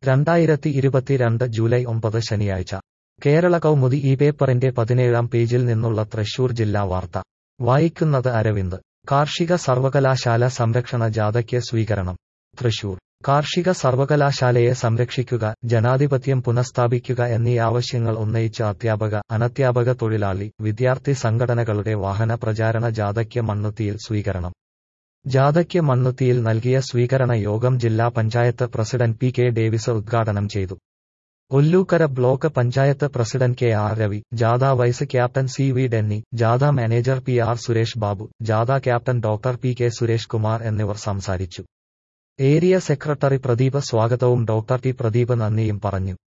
രണ്ടായിരത്തി ഇരുപത്തിരണ്ട് ജൂലൈ ഒമ്പത് ശനിയാഴ്ച കേരള കൗമുദി ഈ പേപ്പറിന്റെ പതിനേഴാം പേജിൽ നിന്നുള്ള തൃശൂർ ജില്ലാ വാർത്ത വായിക്കുന്നത് അരവിന്ദ് കാർഷിക സർവകലാശാല സംരക്ഷണ ജാഥയ്ക്ക് സ്വീകരണം തൃശൂർ കാർഷിക സർവകലാശാലയെ സംരക്ഷിക്കുക ജനാധിപത്യം പുനഃസ്ഥാപിക്കുക എന്നീ ആവശ്യങ്ങൾ ഉന്നയിച്ച് അധ്യാപക അനധ്യാപക തൊഴിലാളി വിദ്യാർത്ഥി സംഘടനകളുടെ വാഹന പ്രചാരണ ജാഥയ്ക്ക് മണ്ണുത്തിയിൽ സ്വീകരണം ജാഥയ്ക്ക് മണ്ണുത്തിയിൽ നൽകിയ സ്വീകരണ യോഗം ജില്ലാ panchayat president P K Davis ഉദ്ഘാടനം ചെയ്തു Ollukkara block panchayat president K R Ravi ജാഥ vice captain C V Denny ജാഥ manager P R Suresh Babu ജാഥ captain doctor P K Suresh Kumar എന്നിവർ സംസാരിച്ചു ഏരിയ സെക്രട്ടറി പ്രദീപ് സ്വാഗതവും ഡോക്ടർ ടി പ്രദീപ് നന്ദിയും പറഞ്ഞു